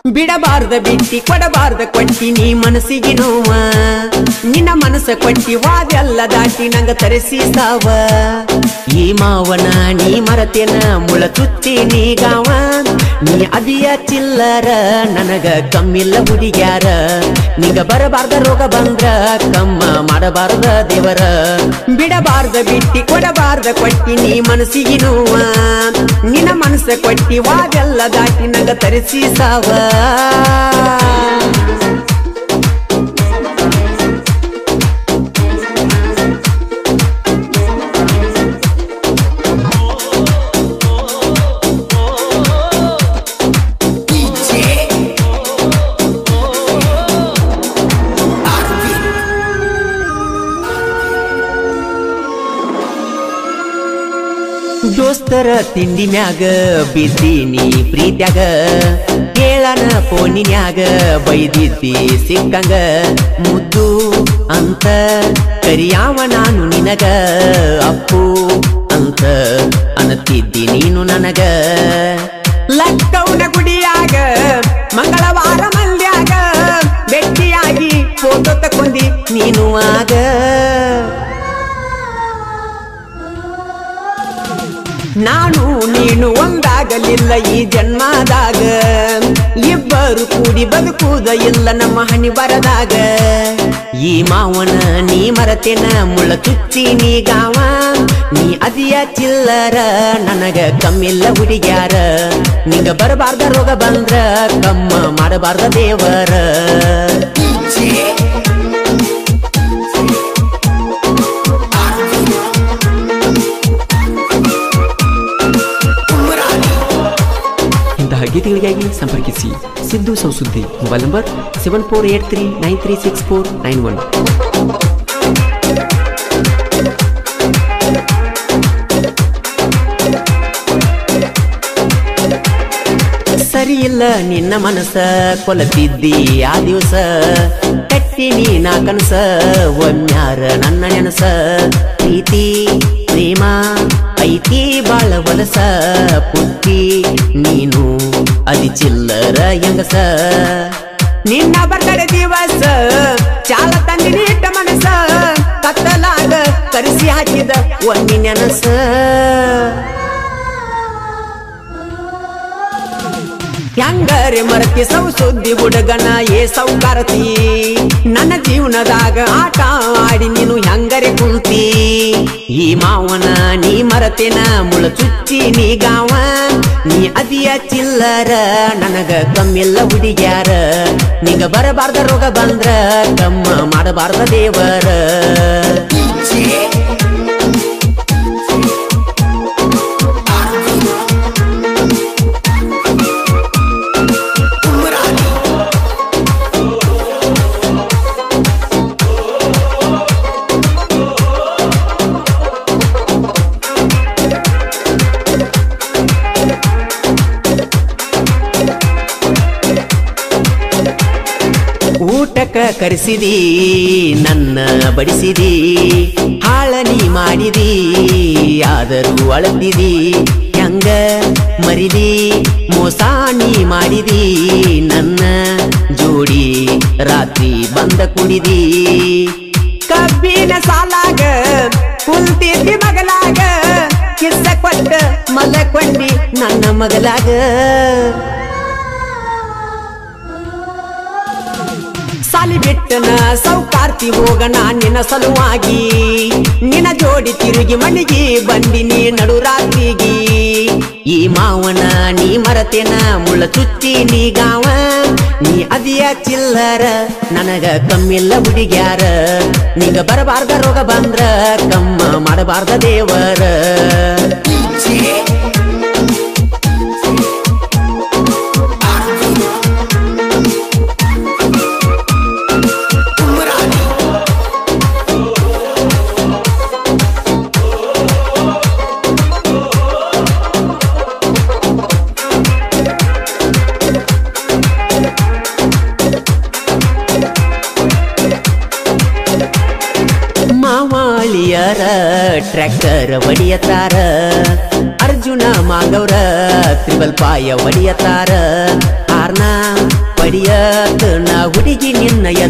ಬಿಡಬಾರ್ದ ಬಿಟ್ಟಿ ಕೊಡಬಾರ್ದ ಕೊಟ್ಟಿ ನೀ ಮನಸ್ಸಿಗೆ ನೋವ ನಿನ್ನ ಮನಸ್ಸ ಕೊಟ್ಟಿ ವಾದೆಲ್ಲ ದಾಟಿ ನಂಗ ತರಿಸಿ ಸಾವ ಈ ಮಾವನ ನೀ ಮರತೇನ ಮುಳ ಚುತ್ತಿ ನೀ ಗಾವ ನೀ ಅದಿಯ ಚಿಲ್ಲರ ನನಗ ಕಮ್ಮಿಲ್ಲ ಹುಡುಗ್ಯಾರ ನಿಂಗ ಬರಬಾರ್ದ ರೋಗ ಬಂದ್ರ ಕಮ್ಮ ಮಾಡಬಾರ್ದ ದೇವರ ಬಿಡಬಾರ್ದ ಬಿಟ್ಟಿ ಕೊಡಬಾರ್ದ ಕೊಟ್ಟಿ ನೀ ಮನಸ್ಸಿಗೆ ನೋವ ನಿನ್ನ ಮನಸ್ಸ ಕೊಟ್ಟಿ ವಾದೆಲ್ಲ ದಾಟಿ ನಂಗ ತರಿಸಿ ಸಾವ ದೋಸ್ತರ ತಿಂಡಿ ಮ್ಯಾಗ ಬಿದ್ದೀನಿ ಪ್ರೀತ್ಯಾಗ ಕೇಳನ ಫೋನಿನ್ಯಾಗ ಬೈದಿದ್ದಿ ಸಿಕ್ಕಂಗ ಮುದ್ದು ಅಂತ ಕರಿಯಾವ ನಾನು ನಿನಗ ಅಪ್ಪು ಅಂತ ಅನ್ನತಿದ್ದಿ ನೀನು ನನಗ ಲಕ್ಕೌನ ಗುಡಿಯಾಗ ಮಂಗಳವಾರ ಮಂದ್ಯಾಗ ಭೇಟಿಯಾಗಿ ಫೋಟೋ ತಕೊಂಡಿ ನೀನು ಆಗ ನಾನು ನೀನು ಒಂದಾಗಲಿಲ್ಲ ಈ ಜನ್ಮದಾಗ ಇಬ್ಬರು ಕೂಡಿ ಬದುಕುವುದ ಇಲ್ಲ ನಮ್ಮ ಹಣಿ ಬರದಾಗ ಈ ಮಾವನ ನೀ ಮರತೇನ ಮುಳ್ಳ ಚುಚ್ಚಿ ನೀ ಗಾವ ನೀ ಅದಿಯ ಚಿಲ್ಲರ ನನಗ ಕಮ್ಮಿಲ್ಲ ಹುಡುಗ್ಯಾರ ನಿಂಗ ಬರಬಾರ್ದ ರೋಗ ಬಂದ್ರ ಕಮ್ಮ ಮಾಡಬಾರ್ದ ದೇವರ ಇಂತಹ ಗೀತೆಗಳಿಗಾಗಿ ಸಂಪರ್ಕಿಸಿ Siddu Sausuddi mobile number seven four eight three nine three six four nine one ಸರಿ ಇಲ್ಲ ನಿನ್ನ ಮನಸ್ಸ ಕೊಲತಿದ್ದಿ ಆ ದಿವಸ ಕಟ್ಟಿ ನೀನ ಕನಸ ಒಮ್ಯಾರ ನನ್ನ ನೆನಸ ಪ್ರೀತಿ ಪ್ರೇಮ ಐತಿ ಬಾಳ ವಲಸ ಪುಟ್ಟಿ ನೀನು ಅದಿ ಚಿಲ್ಲರ ಹೆಂಗಸ ನಿನ್ನ ಬರ್ತಡೆ ದಿವಸ ಚಾಲ ತಂದಿ ನೀಟ ಮನಸ ಕತ್ತಲಾಗ ಕರೆಸಿ ಹಾಕಿದ ಒಮ್ಮಿ ನೆನಸ ಹೆಂಗರೆ ಮರತಿ ಸೌ ಸುದ್ದಿ ಹುಡುಗನ ಏ ಸೌಕಾರತಿ ನನ್ನ ಜೀವನದಾಗ ಆಟ ಆಡಿ ನೀನು ಹೆಂಗರೆ ಕುಂತಿ ಈ ಮಾವನ ನೀ ಮರತೇನ ಮುಳ ಚುಚ್ಚಿ ನೀ ಗಾವ ನೀ ಅದಿಯ ಚಿಲ್ಲರ ನನಗ ಕಮ್ಮಿಲ್ಲ ಹುಡುಗ್ಯಾರ ನಿಂಗ ಬರಬಾರ್ದ ರೋಗ ಬಂದ್ರ ಕಮ್ಮ ಮಾಡಬಾರ್ದ ದೇವರ ಊಟಕ್ಕ ಕರೆಸಿದಿ ನನ್ನ ಬಡಿಸಿದಿ ಹಾಳ ನೀ ಮಾಡಿದಿ ಆದರೂ ಅಳತಿದಿ ಹೆಂಗ ಮರಿದಿ ಮೋಸ ನೀ ಮಾಡಿದಿ ನನ್ನ ಜೋಡಿ ರಾತ್ರಿ ಬಂದ ಕುಡಿದಿ ಕಬ್ಬಿನ ಸಾಲಾಗ ಕುಂತಿದ್ದಿ ಮಗಲಾಗ ಕಿಸ್ಸ ಕೊಟ್ಟ ಮಲಕೊಂಡಿ ನನ್ನ ಮಗಲಾಗ ಸಾಲಿ ಬಿಟ್ಟನ ಸೌಕಾರ್ತಿ ಹೋಗಣ ನಿನ್ನ ಸಲುವಾಗಿ ನಿನ್ನ ಜೋಡಿ ತಿರುಗಿ ಮಣಿಗಿ ಬಂದಿ ನೀ ನಡು ರಾತ್ರಿಗೆ ಈ ಮಾವನ ನೀ ಮರತೇನ ಮುಳ್ಳ ಚುಚ್ಚಿ ನೀ ಗಾವ ನೀ ಅದಿಯ ಚಿಲ್ಲರ ನನಗ ಕಮ್ಮಿಲ್ಲ ಹುಡುಗ್ಯಾರ ನಿಂಗ ಬರಬಾರ್ದ ರೋಗ ಬಂದ್ರ ಕಮ್ಮ ಮಾಡಬಾರ್ದ ದೇವರ ಮಾವಾಳಿಯರ ಟ್ರ್ಯಾಕ್ಟರ್ ಒಡಿಯತಾರ ಅರ್ಜುನ ಮಾಗವ್ರ ತ್ರಿಬಲ್ ಪಾಯ ಒಡಿಯತಾರ ಆರ್ನ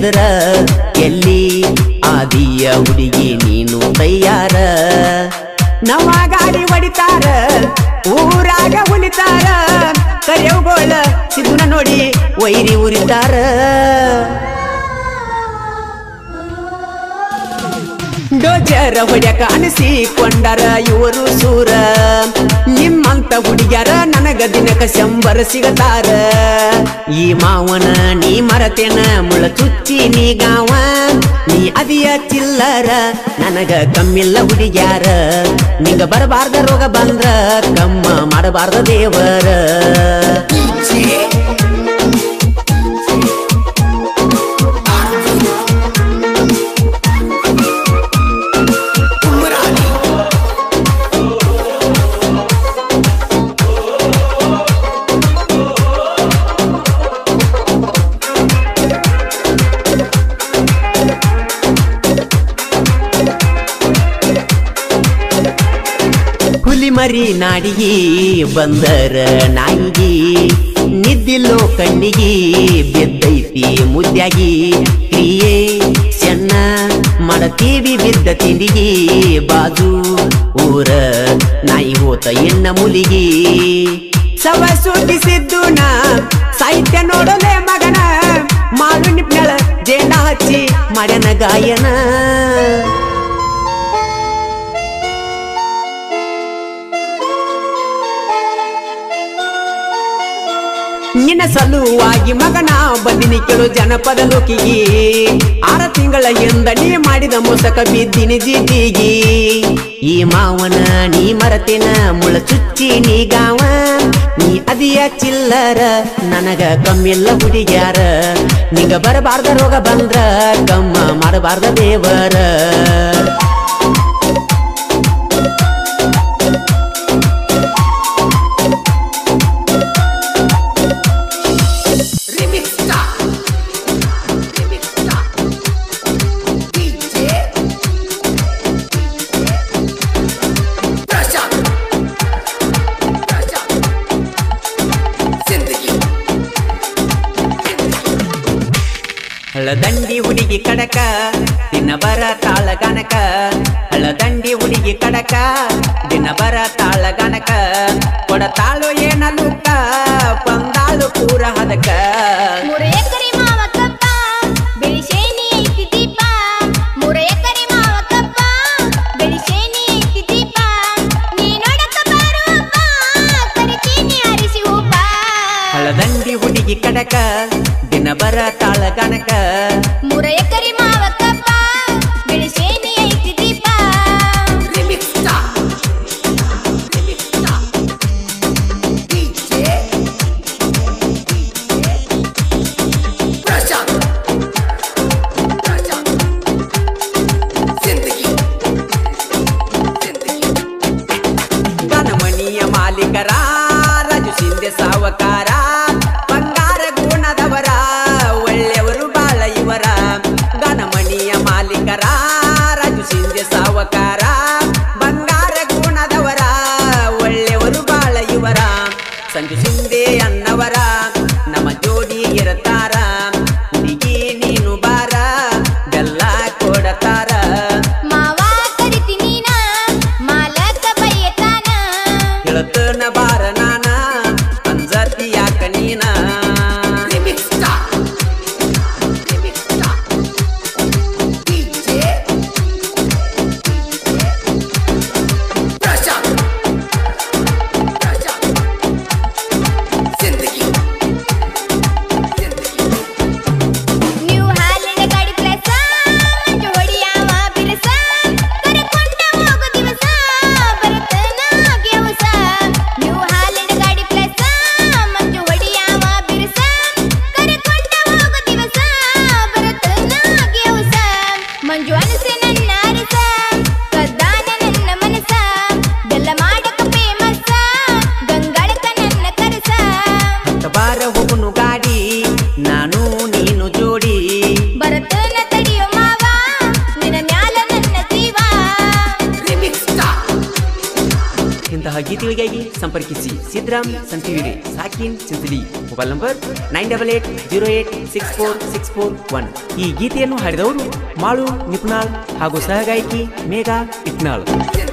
ಎದರ ಎಲ್ಲಿ ಆದಿಯ ಹುಡುಗಿ ನೀನು ತಯ್ಯಾರ ನವ ಗಾಡಿ ಹೊಡಿತಾರ ಊರಾಗ ಉಳಿತಾರ ಕರೆಯೋಗೋಳ ಸಿಗುನ ನೋಡಿ ವೈರಿ ಉರಿತಾರ ಡೋಜರ ಹೊಡ್ಯಕ ಅನಿಸಿಕೊಂಡರ ಇವರು ಸೂರ ನಿಮ್ಮಂತ ಹುಡುಗ್ಯಾರ ನನಗ ದಿನಕ ಶಂಬರ ಸಿಗತಾರ ಈ ಮಾವನ ನೀ ಮರತೇನ ಮುಳ ಚುಚ್ಚಿ ನೀ ಗಾವ ನೀ ಅದಿಯ ಚಿಲ್ಲರ ನನಗ ಕಮ್ಮಿಲ್ಲ ಹುಡುಗ್ಯಾರ ನಿಂಗ ಬರಬಾರ್ದ ರೋಗ ಬಂದ್ರ ಕಮ್ಮ ಮಾಡಬಾರ್ದ ದೇವರ ಹುಲಿ ಮರಿ ನಾಡಿಗಿ ಬಂದರ ನಾಯಿಗಿ ನಿದ್ದಿಲ್ಲೋ ಕಣ್ಣಿಗಿ ಬಿದ್ದೈತಿ ಮುದ್ಯಾಗಿ ಕ್ರಿಯೆ ಚೆನ್ನ ಮಾಡತೀವಿ ಬಿದ್ದ ತಿಂಡಿಗಿ ಬಾಜು ಊರ ನಾಯಿ ಹೋತ ಎಣ್ಣ ಮುಲಿಗಿ ಸವ ಸುಟ್ಟಿಸಿದ್ದು ನಾ ಸಾಹಿತ್ಯ ನೋಡಲೆ ಮಗನ ಮಾಡು ನಿಪ್ನಳ ಜೇಂಡ ಹಚ್ಚಿ ಮಾಡ್ಯನ ಗಾಯನ ನಿನ್ನ ಸಲುವಾಗಿ ಮಗನ ಬಂದಿನಿ ಕೇಳು ಜನಪದ ಲೋಕಿಗಿ ಆರ ತಿಂಗಳ ಹಿಂದ ನೀ ಮಾಡಿದ ಮೋಸಕ ಬಿದ್ದಿನಿ ಜಿದ್ದಿಗಿ ಈ ಮಾವನ ನೀ ಮರತೇನ ಮುಳ ಚುಚ್ಚಿ ನೀ ಗಾವ ನೀ ಅದಿಯ ಚಿಲ್ಲರ ನನಗ ಕಮ್ಮಿಲ್ಲ ಹುಡುಗ್ಯಾರ ನಿಂಗ ಬರಬಾರ್ದ ರೋಗ ಬಂದ್ರ ಕಮ್ಮ ಮಾಡಬಾರ್ದ ದೇವರ Remix Star. Remix Star. DJ. Prashant. Prashant. Zindagi. ಹಳದಂಡಿ ಹುಡುಗಿ ಕಡಕ ದಿನ ಬರ ತಾಳ ಗಣಕ ಹಳದಂಡಿ ಹುಡುಗಿ ಕಡಕ ದಿನ ಬರ ತಾಳ ಗಣಕ ಕೊಡತಾಳು ಏನ ಲುಕ್ಕ ಬಂದಾಳು ಪೂರ ಹದಕ ಮೂರ ಎಕರೆ ಮಾವ ಕಪ್ಪ ಬೆಳಿಶೇನಿ ಐತಿ ದೀಪ ಮೂರ ಎಕರೆ ಮಾವ ಕಪ್ಪ ಬೆಳಿಶೇನಿ ಐತಿ ದೀಪ ನೀ ನೋಡಕ ಬಾರಪ್ಪ ಕರಿತೀನಿ ಅರಿಸಿ ಹೂಪ ಹಳದಂಡಿ ಹುಡುಗಿ ಕಡಕ ದಿನ ಬರ ತಾಳ ಗಣಕ ಮೂರ ಎಕರೆ ಮಾವ ಕಪ್ಪ ಬೆಳಿಶೇನಿ ಐತಿ ದೀಪ Remix Star. Remix Star. DJ. Prashant. Prashant. Zindagi. Zindagi. ಗಣಮಣಿಯ ಮಾಲೀಕರ ರಾಜು ಶಿಂದೆ ಸಾವಕಾರ ಬಂಗಾರ ಗುಣದವರ ಒಳ್ಳೆಯವರು ಬಾಳ ಇವರ ಗಣಮಣಿಯ ಮಾಲೀಕರ ರಾಜು ಶಿಂದೆ ಸಾವಕಾರ ಬಂಗಾರ ಗುಣದವರ ಒಳ್ಳೆಯವರು ಬಾಳ ಇವರ ಸಂಜು ಶಿಂದೆ ಅನ್ನವರ ನಮ್ಮ ಜೋಡಿ ಇರತಾರ ಹುಡುಗಿ ನೀನು ಬಾರ ಬೆಲ್ಲ ಕೊಡತಾರ ಮಾವ ಕರಿತೀನಿ ನಾ ಮಾಲಕ ಬೈಯತಾನ ಹೇಳ್ತನ ಬಾರ ನಾನ ಅಂಜತಿ ಯಾಕ ನೀನ Remix Star. Remix Star. DJ. Prashant. Prashant. Zindagi. Zindagi. ನೀವು ಹಾಲಿನ ಗಾಡಿ ಪ್ಲಸ ಮಂಜು ಹೊಡಿಯಾವ ಬಿರಸ ಕರಕೊಂಡ ಹೋಗೋ ದಿವಸ ಬರುತ್ತನ ಗೆವಸ ನೀವು ಹಾಲಿನ ಗಾಡಿ ಪ್ಲಸ ಮಂಜು ಹೊಡಿಯಾವ ಬಿರಸ ಕರಕೊಂಡ ಹೋಗೋ ದಿವಸ ಬರುತ್ತನ ಗೆವಸ ಮಂಜು ಅನಸೆ ನನ್ನ ಅರಸ ಕದ್ದಾನ ನನ್ನ ಮನಸ ಬೆಲ್ಲ ಮಾಡಕ ಫೇಮಸ್ ಗಂಗಳಕ ನನ್ನ ಕರಸ ಬಾರ ಹೋಗುನು ಗಾಡಿ ನಾನು ನೀನು ಜೋಡಿ ಬರತನ ತಡಿಯೋ ಮಾವ ನಿನ್ನ ಮ್ಯಾಲ ನನ್ನ ಜೀವ Remix Star. ಇಂತಹ ಗೀತೆಗಳು ಮಾಹಿತಿಗಳಿಗಾಗಿ ಸಂಪರ್ಕಿಸಿ ಸಿದ್ದರಾಮ್ ಸಂತಿವಿರಿ ಸಾಕಿನ್ Chinchali mobile number nine double eight zero eight six four six four one ಈ ಗೀತೆಯನ್ನು ಹಾಡಿದವರು ಮಾಳು ನಿಪುಣಾಳ್ ಹಾಗೂ ಸಹಗಾಯಕಿ ಮೇಘಾ ಇಟ್ನಾಳ್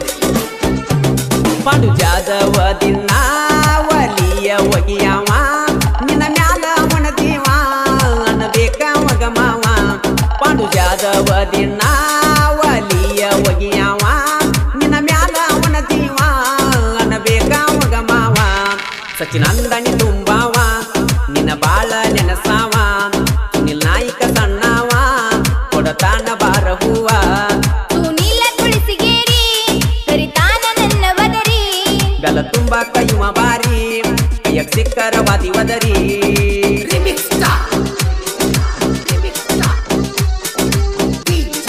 ಪಾಂಡು ಜಾದವ ದಿನ ಒಲಿಯ ಒಗಿಯವ ನಿನ್ನ ಮ್ಯಾಲ ಮಣದೀವ ಅನ್ನಬೇಕ ಮಗಮಾವ ಪಾಂಡು ಜಾದವ ದಿನ ಒಲಿಯ ಒಗಿಯವ ನಿನ್ನ ಮ್ಯಾಲ ಮಣದೀವ ಅನ್ನಬೇಕ ಮಗಮಾವ ಸಚಿನಂದನಿ ತುಂಬಾವ ನಿನ್ನ ಬಾಳ ನೆನಸಾವ ಸುನಿಲ್ ನಾಯಿಕ ಸಣ್ಣವ ಕೊಡತಾನ ಬಾರ ಹೂವ ಸುನೀಲ ತುಳಸಿಗೇರಿ ಕರಿತಾನ ನನ್ನ ವದರಿ ಗಲ ತುಂಬ ಕೈಯುವ ಬಾರಿ ಕೈಯಕ್ ಸಿಕ್ಕರ ವಾದಿ ವದರಿ Remix Star. Remix Star. DJ.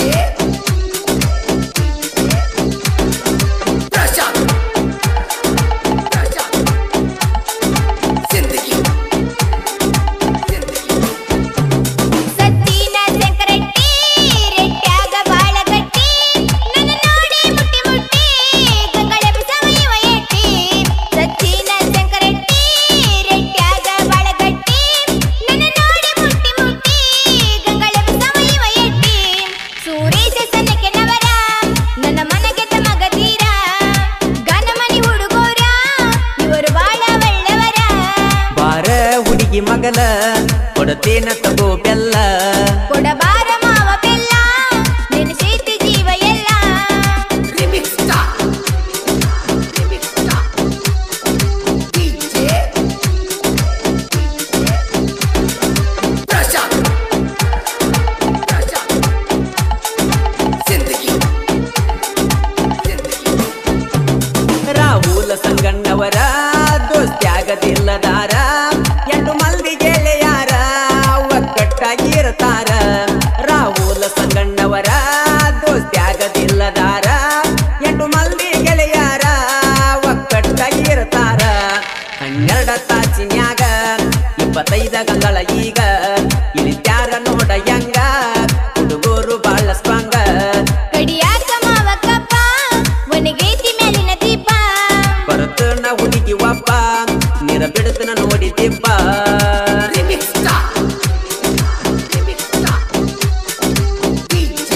Prashant. Prashant. Zindagi. Zindagi. ಸತ್ತಿನ ಶಂಕರಟ್ಟಿ ರೆಟ್ಟ್ಯಾಗ ಬಾಳ ಗಟ್ಟಿ ನನ್ನ ನೋಡಿ ಮುಟ್ಟಿ ಮುಟ್ಟಿ ಗಂಗಳ ಬಿಸವಯುವ ಎಟ್ಟಿ ಸತ್ತಿನ ಶಂಕರಟ್ಟಿ ರೆಟ್ಟ್ಯಾಗ ಬಾಳ ಗಟ್ಟಿ ನನ್ನ ನೋಡಿ ಮುಟ್ಟಿ ಮುಟ್ಟಿ ಗಂಗಳ ಬಿಸವಯುವ ಎಟ್ಟಿ ಸೂರೇಶ ಸನ್ನಕ್ಕೆ ನವರ ನನ್ನ ಮನಗೆ ಮಗದೀರ ಗಾನಮನಿ ಹುಡುಗೋರ ಇವರು ಬಾಳ ಒಳ್ಳೆವರ ಬಾರ ಹುಡುಗಿ ಮಗಲ ಕೊಡತೇನ ತಗೋ ಬೆಲ್ಲ ಕೊಡಬಾರ ಮಾವ ಬೆಲ್ಲ ನೆನೆಸೈತಿ ಜೀವ ಎಲ್ಲ Remix Star. Remix Star. DJ. Prashant. Prashant. Zindagi. Zindagi. Rahul ಸಂಗಣ್ಣವರ ದೋಸ್ತ್ಯಾಗದಿಲ್ಲದಾರ ಎಂಟು ಮಂದಿ ಗೆಳೆಯಾರ ಒಕ್ಕಟ್ಟಾಗಿರ್ತಾರ ರಾಹುಲ ಸಂಗಣ್ಣವರ ದೋಸ್ತ್ಯಾಗದಿಲ್ಲದಾರ ಎಂಟು ಮಂದಿ ಗೆಳೆಯಾರ ಒಕ್ಕಟ್ಟಾಗಿರ್ತಾರ ಹನ್ನೆರಡ ತಾಚಿನ್ಯಾಗ ಇಪ್ಪತ್ತೈದ ಗಂಗಳ ಈಗ ಇಳಿತ್ಯಾರ ನೋಡ ಹೆಂಗ ಹುಡುಗರು ಬಾಳ ಸ್ಟ್ರಾಂಗ ಕಡಿಯಾಕ ಮಾವ ಕಪ್ಪ ಒಣಗೈತಿ ಮೇಲಿನ ದೀಪ ಬರುತ್ತನ ಹುಡುಗಿ ಒಬ್ಬ ನಿರ ಬಿಡುತ್ತನ ನೋಡಿ ದಿಬ್ಬ Remix Star. Remix Star. DJ.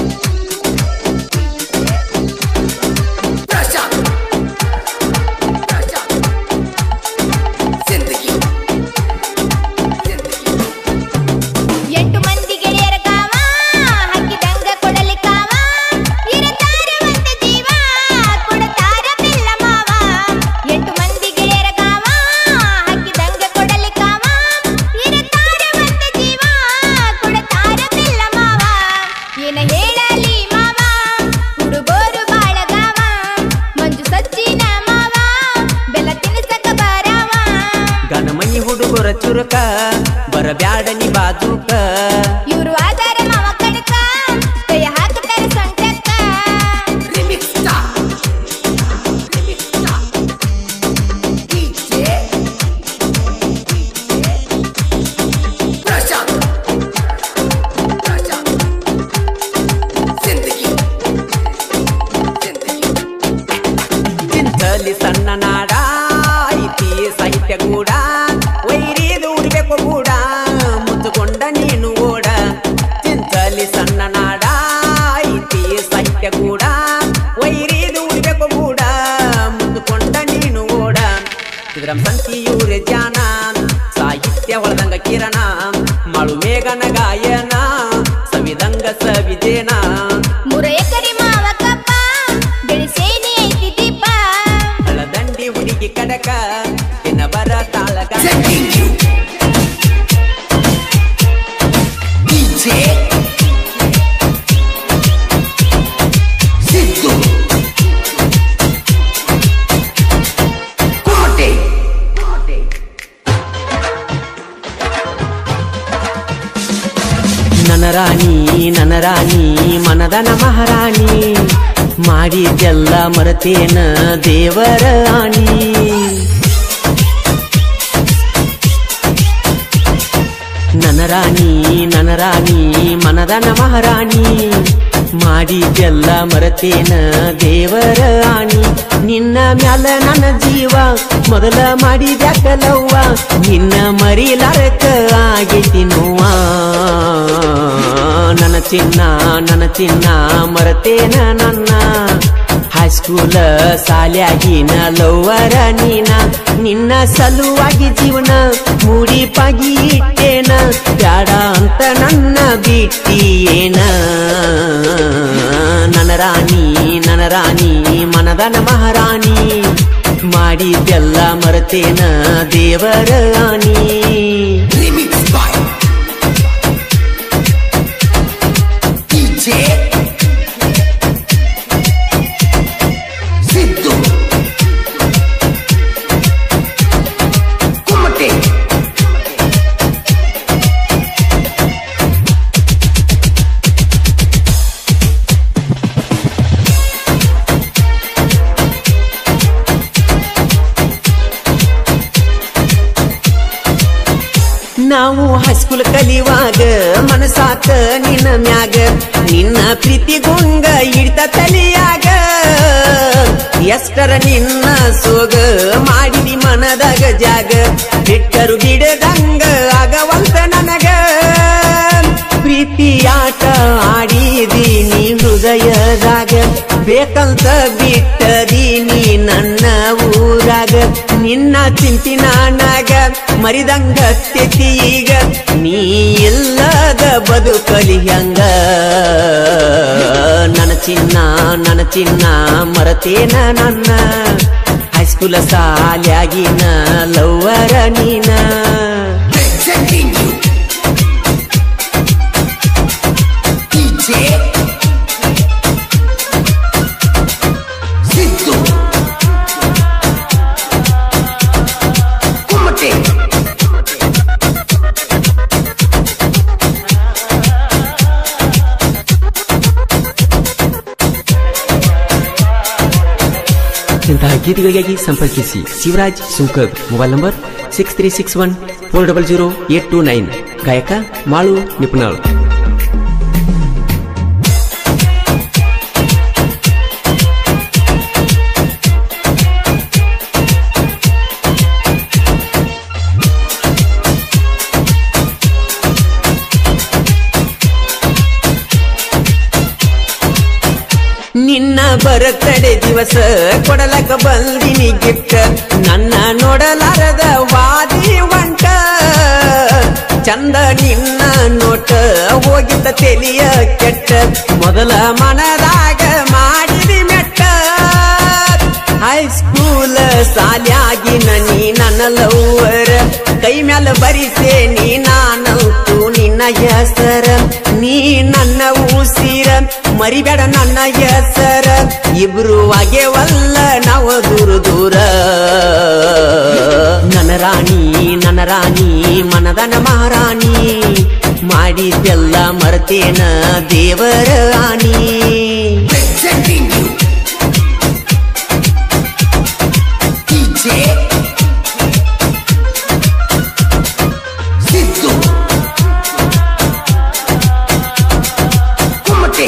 Prashant. Prashant. Zindagi. Zindagi. ಎಂಟು ಮಂದಿ ಗೆಳೆಯರ ಕಾವ ಹಾಕಿದಂಗ ಕೊಡಲಿ ಕಾವ ಇರತಾರ ಒಂದ ಜೀವ ಕೊಡತಾರ ಬೆಲ್ಲ ಮಾವ ಎಂಟು ಮಂದಿ ಗೆಳೆಯರ ಕಾವ ಹಾಕಿದಂಗ ಕೊಡಲಿ ಕಾವ ಇರತಾರ ಒಂದ ಜೀವ ಕೊಡತಾರ ಬೆಲ್ಲ ಮಾವ ಏನ ಹೇಳಲಿ ಮಾವ ಹುಡುಗೋರು ಬಾಳ ಗಾವ ಮಂಜು ಸಜ್ಜಿನ ಮಾವ ಬೆಲ್ಲ ತಿನ್ಸಕ ಬಾರವ ಗಣಮನಿ ಹುಡುಗರ ಚುರುಕ ಬರಬ್ಯಾಡ ನಿ ಬಾಜುಕ ಇವ್ರು ಆಧಾರ ಮಾವ ಕಡಕ ಕೈ ಹಾಕುತ್ತಾರೆ ಸೊಂಟಕ್ಕ Remix Star. Remix Star. DJ. Prashant. Prashant. Zindagi. Zindagi. ಚಿಂತಲಿ ಸಣ್ಣ ನಾಡ ಐತಿ ಸಾಹಿತ್ಯ ಕೂಡ ವೈರಿದು ಉಡ್ಬೇಕು ಕೂಡ ಮುತ್ತುಕೊಂಡ ನೀನು ಓಡ ಚಿಂತಲಿ ಸಣ್ಣ ನಾಡ ಐತಿ ಸಾಹಿತ್ಯ ಕೂಡ ವೈರಿದು ಉಡ್ಬೇಕು ಕೂಡ ಮುತ್ತುಕೊಂಡ ನೀನು ಓಡ ಇದ್ರ ಸಂತಿಯೂರೆ ಜಾನ ಸಾಹಿತ್ಯ ಹೊಳದಂಗ ಕಿರಣ ಮಾಳು ಮೇಘನ ಗಾಯನ ಸವಿದಂಗ ಸವಿಜೇನ ಮೂರ ಎಕರೆ ಮಾವ ಕಪ್ಪ ಬೆಳೆಸೇನಿ ಐತಿ ದೀಪ ಹಳದಂಡಿ ಹುಡುಗಿ ಕಡಕ ದಿನ ಬರ ತಾಳಗ Taking you. DJ. Siddu. Kumate. Kumate. ನನ್ನ ರಾಣಿ ನನ್ನ ರಾಣಿ ಮನದನ ಮಹಾರಾಣಿ ಮಾಡಿದ್ದೆಲ್ಲ ಮರತೇನ ದೇವರ ಆಣಿ ನನ್ನ ರಾಣಿ ನನ್ನ ರಾಣಿ ಮನದನ ಮಹಾರಾಣಿ ಮಾಡಿದ್ದೆಲ್ಲ ಮರತೇನ ದೇವರ ಆಣಿ ನಿನ್ನ ಮ್ಯಾಲ ನನ್ನ ಜೀವ ಮೊದಲ ಮಾಡಿದ್ಯಾಕಲವ್ವ ನಿನ್ನ ಮರಿಲಾರಕ ಆಗೈತಿ ನೋವ ನನ್ನ ಚಿನ್ನ ನನ್ನ ಚಿನ್ನ ಮರತೇನ ನನ್ನ ಹೈಸ್ಕೂಲ ಸಾಲ್ಯಾಗಿನ ಲವ್ವರ ನೀನ ನಿನ್ನ ಸಲುವಾಗಿ ಜೀವನ ಮೂಡಿಪಾಗಿ ಇಟ್ಟೇನ ಬ್ಯಾಡ ಅಂತ ನನ್ನ ಬಿಟ್ಟಿಯೇನ ನನ್ನ ರಾಣಿ ನನ್ನ ರಾಣಿ ಮನದನ ಮಹಾರಾಣಿ ಮಾಡಿದ್ದೆಲ್ಲ ಮರತೇನ ದೇವರ ರಾಣಿ Remix by DJ Siddu Kumate ನಾವು ಹೈಸ್ಕೂಲ್ ಕಲಿಯುವಾಗ ಮನಸಾತ ನಿನ್ನ ಮ್ಯಾಗ ನಿನ್ನ ಪ್ರೀತಿಗೊಂಗ ಇಡ್ತ ತಲಿಯಾಗ ಎಷ್ಟರ ನಿನ್ನ ಸೋಗ ಮಾಡಿದಿ ಮನದಾಗ ಜಾಗ ಬಿಟ್ಟರು ಬಿಡದಂಗ ಆಗವಂತ ನನಗ ಪ್ರೀತಿಯಾಟ ಆಡಿದಿ ನೀ ಹೃದಯದಾಗ ಬೇಕಂತ ಬಿಟ್ಟದಿ ನೀ ನನ್ನ ಊರಾಗ ನಿನ್ನ ಚಿಂತಿ ನಾನಾಗ ಮರಿದಂಗ ತೆತಿ ಈಗ ನೀ ಇಲ್ಲದ ಬದುಕಲಿ ಹಂಗ ನನ್ನ ಚಿನ್ನ ನನ್ನ ಚಿನ್ನ ಮರತೇನ ನನ್ನ ಹೈಸ್ಕೂಲ ಸಾಲ್ಯಾಗಿನ ಲವ್ವರ ನೀನ Presenting you DJ Siddu Kumate ಇಂತಹ ಗೀತೆಗಳಿಗಾಗಿ ಸಂಪರ್ಕಿಸಿ Shivaraj Sunkad mobile number six three six one four double zero eight two nine ಗಾಯಕ ಮಾಳು ನಿಪುಣಾಳ್ ನಿನ್ನ ಬರತಡೆ ದಿವಸ ಕೊಡಲಕ ಬಂದಿನಿ ಗಿಫ್ಟ್ ನನ್ನ ನೋಡಲಾರದ ವಾದಿ ಒಂಟ ಚಂದ ನಿನ್ನ ನೋಟ ಹೋಗಿದ್ದ ತೆಲಿಯ ಕೆಟ್ಟ ಮೊದಲ ಮನದಾಗ ಮಾಡಿದಿ ಮೆಟ್ಟ ಹೈಸ್ಕೂಲ್ ಸಾಲ್ಯಾಗಿನ ನೀ ನನ್ನ ಲವ್ವರ ಕೈ ಮ್ಯಾಲ ಬರಿಸೆ ನೀ ನಾನಂತೂ ನಿನ್ನ ಹೆಸರ ನೀ ನನ್ನ ಉಸಿರ ಮರಿಬೇಡ ನನ್ನ ಹೆಸರ ಇಬ್ರು ಆಗ್ಯವಲ್ಲ ನಾವು ದೂರ ದೂರ ನನ್ನ ರಾಣಿ ನನ್ನ ರಾಣಿ ಮನದನ ಮಹಾರಾಣಿ ಮಾಡಿದ್ದೆಲ್ಲ ಮರ್ತೇನ ದೇವರ ರಾಣಿ Presenting you DJ Siddu Kumate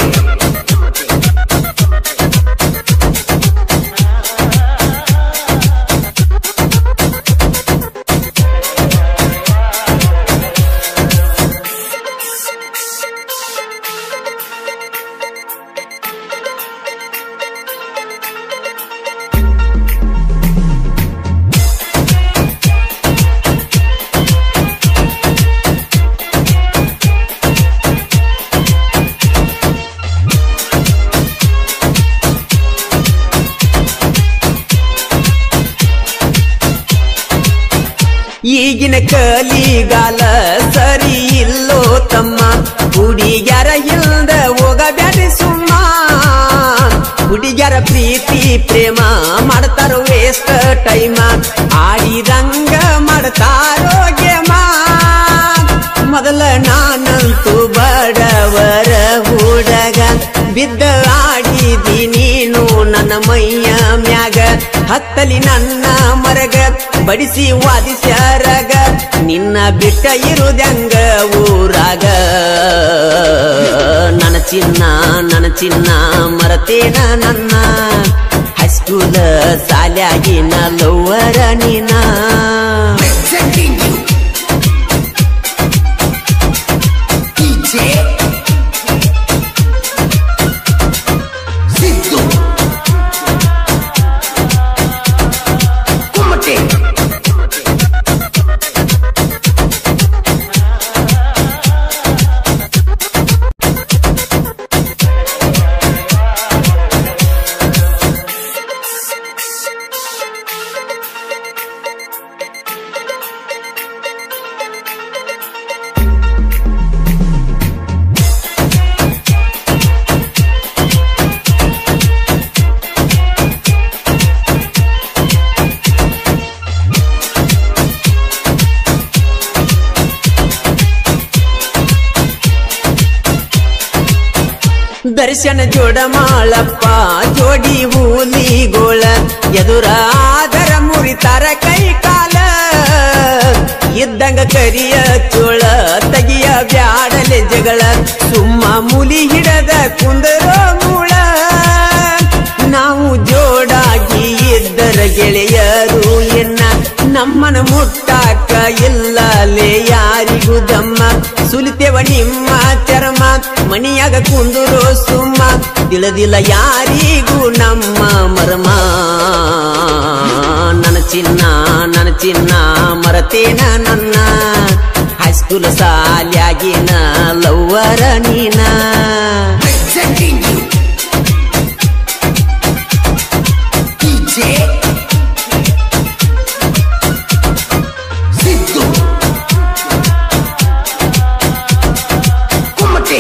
ಈಗಿನ ಕಲಿಗಾಲ ಸರಿ ಇಲ್ಲೋ ತಮ್ಮ ಹುಡುಗ್ಯಾರ ಇಲ್ದ ಹೋಗಬ್ಯಾಡಿ ಸುಮ್ಮ ಹುಡುಗ್ಯಾರ ಪ್ರೀತಿ ಪ್ರೇಮ ಮಾಡ್ತಾರೋ ವೇಸ್ಟ್ ಟೈಮ ಆಡಿದಂಗ ಮಾಡ್ತಾರೋ ಗೇಮ ಮೊದಲ ನಾನಂತೂ ಬಡವರ ಹುಡಗ ಬಿದ್ದ ಆಡಿದಿ ನೀನು ನನ್ನ ಮೈಯ ಮ್ಯಾಗ ಹತ್ತಲಿ ನನ್ನ ಮರಗ ಬಡಿಸಿ ವಾದಿಸ್ಯಾರಗ ನಿನ್ನ ಬಿಟ್ಟ ಇರುದಂಗ ಊರಾಗ ನನ್ನ ಚಿನ್ನ ನನ್ನ ಚಿನ್ನ ಮರತೇನ ನನ್ನ ಹೈಸ್ಕೂಲ್ ಸಾಲ್ಯಾಗಿನ ಲವ್ವರ ನೀನ Presenting you. DJ. Sidhu. Kumate. ದರ್ಶನ ಜೋಡ ಮಾಳಪ್ಪ ಜೋಡಿ ಹೂಲಿಗೋಳ ಎದುರ ಆದರ ಮುರಿತಾರ ಕೈ ಕಾಲ ಇದ್ದಂಗ ಕರಿಯ ಚೋಳ ತಗಿಯ ಬ್ಯಾಡಲೆ ಜಗಳ ಸುಮ್ಮ ಮುಲಿ ಹಿಡದ ಕುಂದರೋ ಮೂಳ ನಾವು ಜೋಡಾಗಿ ಇದ್ದರ ಗೆಳೆಯರು ಎನ್ನ ನಮ್ಮನ ಮುಟ್ಟಾಕ ಇಲ್ಲಲೇ ಯಾರಿಗೂ ದಮ್ಮ ಸುಲಿತೇವ ನಿಮ್ಮ ಚರ್ಮ ಮಣಿಯಾಗ ಕುಂದುರೋ ಸುಮ್ಮ ತಿಳಿದಿಲ್ಲ ಯಾರಿಗೂ ನಮ್ಮ ಮರ್ಮ ನನ್ನ ಚಿನ್ನ ನನ್ನ ಚಿನ್ನ ಮರತೇನ ನನ್ನ ಹೈಸ್ಕೂಲ್ ಸಾಲ್ಯಾಗಿನ ಲವ್ವರ ನೀನ Presenting you. DJ. Sidhu. Kumate.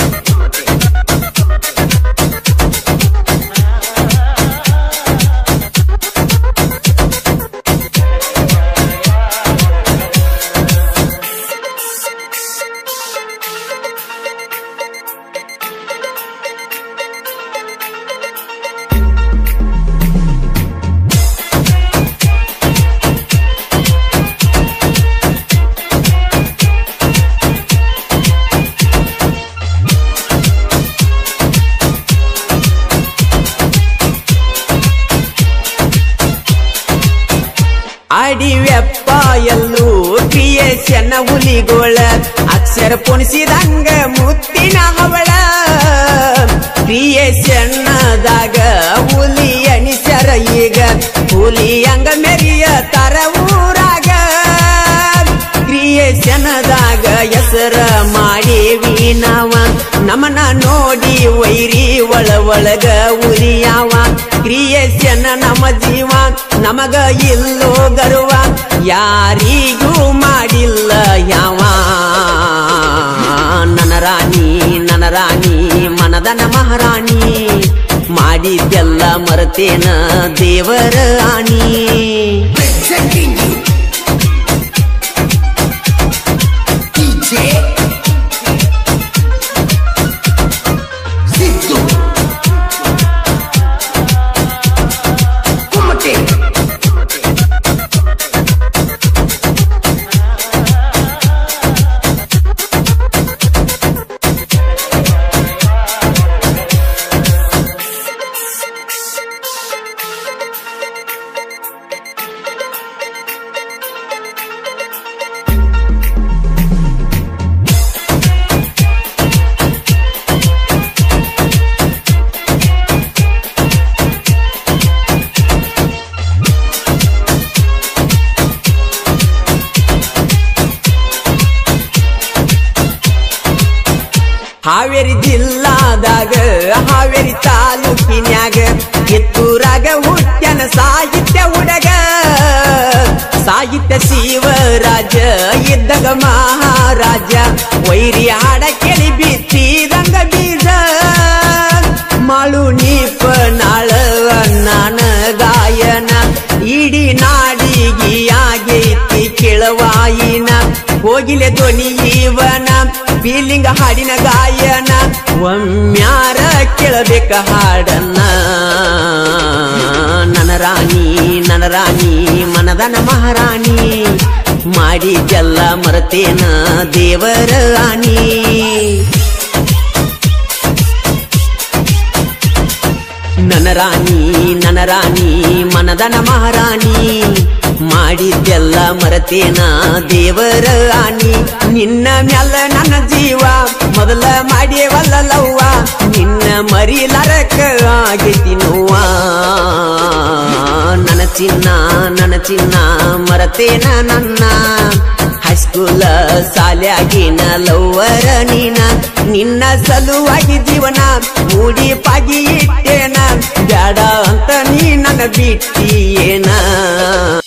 Adiveppa ಎಲ್ಲೂ ಕ್ರಿಯೇಷನ್ ಹುಲಿಗೋಳ ಅಕ್ಷರ ಪುಣಿಸಿದಂಗ ಮುತ್ತಿನ ಹವಳ ಕ್ರಿಯೇಷನ್ನದಾಗ ಹುಲಿ ಅಣಿಸರ ಈಗ ಹುಲಿ ಹಂಗ ಮೆರಿಯ ತರ ಊರಾಗ ಕ್ರಿಯೇಷನದಾಗ ಹೆಸರ ಮಾಡೇವಿ ನಾವ ನಮನ ನೋಡಿ ವೈರಿ ಒಳ ಒಳಗ ಉರಿಯಾವ ಕ್ರಿಯೇಷನ್ ನಮ್ಮ ಜೀವ ನಮಗ ಇಲ್ಲೋ ಗರ್ವ ಯಾರಿಗೂ ಮಾಡಿಲ್ಲ ಯಾವ ನನ್ನ ರಾಣಿ ನನ್ನ ರಾಣಿ ಮನದನ ಮಹಾರಾಣಿ ಮಾಡಿದ್ದೆಲ್ಲ ಮರತೇನ ದೇವರ ಆಣಿ Presenting you. DJ. Sidhu. Kumate. Haveri ಜಿಲ್ಲಾದಾಗ Haveri ತಾಲೂಕಿನ್ಯಾಗ ಕಿತ್ತೂರಾಗ ಹುಟ್ಟ್ಯನ ಸಾಹಿತ್ಯ ಹುಡಗ ಸಾಹಿತ್ಯ ಶಿವರಾಜ ಇದ್ದಾಗ ಮಹಾರಾಜ ವೈರಿ ಹಾಡ ಕೇಳಿ ಬಿತ್ತಿದಂಗ ಬೀಜ ಮಾಳು ನೀಪ ನಾಳ ನಾನ ಗಾಯನ ಇಡೀ ನಾಡಿಗಿಯಾಗೈತಿ ಕೆಳವಾಯಿನ ಕೋಗಿಲೆ ಧ್ವನಿ ಇವನ ಫೀಲಿಂಗ್ ಹಾಡಿನ ಗಾಯನ ಒಮ್ಮ್ಯಾರ ಕೇಳಬೇಕ ಹಾಡನ್ನ ನನ್ನ ರಾಣಿ ನನ್ನ ರಾಣಿ ಮನದನ ಮಹಾರಾಣಿ ಮಾಡಿದ್ದೆಲ್ಲ ಮರತೇನ ದೇವರ ರಾಣಿ ನನ್ನ ರಾಣಿ ನನ್ನ ರಾಣಿ ಮನದನ ಮಹಾರಾಣಿ ಮಾಡಿದ್ದೆಲ್ಲ ಮರತೇನ ದೇವರ ರಾಣಿ ನಿನ್ನ ಮ್ಯಾಲ ನನ್ನ ಜೀವ ಮೊದಲ ಮಾಡಿಯವಲ್ಲ ಲವ್ವ ನಿನ್ನ ಮರಿಲಾರಕ ಆಗೈತಿ ನೋವ ನನ್ನ ಚಿನ್ನ ನನ್ನ ಚಿನ್ನ ಮರತೇನ ನನ್ನ ಹೈಸ್ಕೂಲ ಸಾಲ್ಯಾಗಿನ ಲವ್ವರ ನೀನ ನಿನ್ನ ಸಲುವಾಗಿ ಜೀವನ ಮೂಡಿ ಪಾಗಿ ಇಟ್ಟೇನ ಬ್ಯಾಡ ಅಂತ ನೀ ನನ್ನ ಬಿಟ್ಟಿಯೇನ